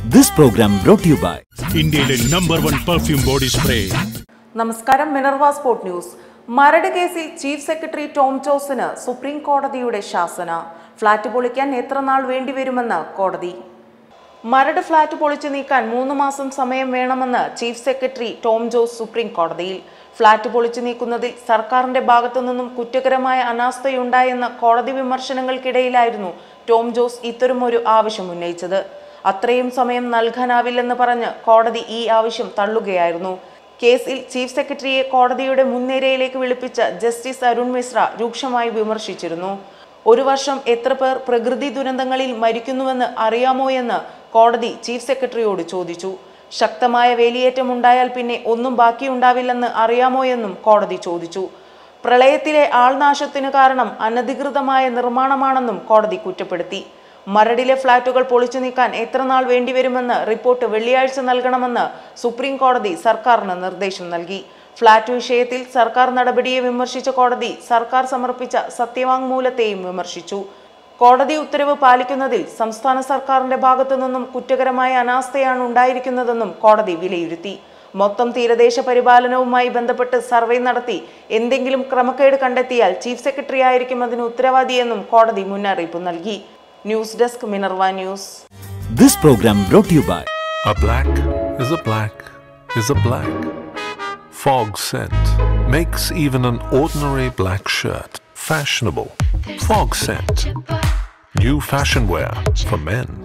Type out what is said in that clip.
This program brought to you by ഇന്ത്യയിലെ number one perfume body spray നമസ്കാരം Minerva sport news Maradu കേസിൽ chief secretary Tom ജോസിന് supreme കോടതിയുടെ ശാസന ഫ്ളാറ്റ് പൊളിക്കാൻ എത്ര നാൾ വേണ്ടിവരുമെന്ന് കോടതി മരട് ഫ്ളാറ്റ് പൊളിച്ചു നീക്കാൻ മൂന്ന് മാസം സമയം വേണമെന്ന് chief secretary Tom Jose supreme കോടതിയിൽ ഫ്ളാറ്റ് പൊളിച്ചു നീക്കുന്നതിൽ സർക്കാരിന്റെ ഭാഗത്തു നിന്നും കുറ്റകരമായ അനാസ്ഥയുണ്ടായെന്ന കോടതി വിമർശനങ്ങൾക്കിടയിലായിരുന്നു ടോം ജോസ് ഇത്തരമൊരു ആവശ്യം ഉന്നയിച്ചത് അത്രയും സമയം നൽകാനാവില്ലെന്ന് പറഞ്ഞ് കോടതി ഈ ആവശ്യം തള്ളുകയായിരുന്നു കേസിൽ ചീഫ് സെക്രട്ടറിയെ കോടതിയുടെ മുൻനിരയിലേക്ക് വിളിപ്പിച്ച ജസ്റ്റിസ് അരുൺ മിശ്ര രൂക്ഷമായി വിമർശിച്ചിരുന്നു ഒരു വർഷം എത്ര പേർ പ്രകൃതി ദുരന്തങ്ങളിൽ മരിക്കുന്നുവെന്ന് അറിയാമോ എന്ന് കോടതി ചീഫ് സെക്രട്ടറിയോട് ചോദിച്ചു ശക്തമായ വേലിയേറ്റം ഉണ്ടായാൽ പിന്നെ ഒന്നും ബാക്കിയുണ്ടാവില്ലെന്ന് അറിയാമോ എന്നും കോടതി ചോദിച്ചു പ്രളയത്തിലെ ആൾനാശത്തിനു കാരണം അനധികൃതമായ നിർമ്മാണമാണെന്നും കോടതി കുറ്റപ്പെടുത്തി മരടിലെ ഫ്ളാറ്റുകൾ പൊളിച്ചു നീക്കാൻ എത്ര നാൾ വേണ്ടിവരുമെന്ന് റിപ്പോർട്ട് വെള്ളിയാഴ്ച നൽകണമെന്ന് സുപ്രീം കോടതി സർക്കാരിന് നിർദ്ദേശം നൽകി ഫ്ളാറ്റ് വിഷയത്തിൽ സർക്കാർ നടപടിയെ വിമർശിച്ച കോടതി സർക്കാർ സമർപ്പിച്ച സത്യവാങ്മൂലത്തെയും വിമർശിച്ചു കോടതി ഉത്തരവ് പാലിക്കുന്നതിൽ സംസ്ഥാന സർക്കാരിന്റെ ഭാഗത്തു നിന്നും കുറ്റകരമായ അനാസ്ഥയാണ് ഉണ്ടായിരിക്കുന്നതെന്നും കോടതി വിലയിരുത്തി മൊത്തം തീരദേശ പരിപാലനവുമായി ബന്ധപ്പെട്ട് സർവേ നടത്തി എന്തെങ്കിലും ക്രമക്കേട് കണ്ടെത്തിയാൽ ചീഫ് സെക്രട്ടറി ആയിരിക്കും അതിന് ഉത്തരവാദിയെന്നും കോടതി മുന്നറിയിപ്പ് നൽകി news desk Minerva news this program brought to you by A black is a black is a black. Fog scent makes even an ordinary black shirt fashionable. Fog scent. New fashion wear for men.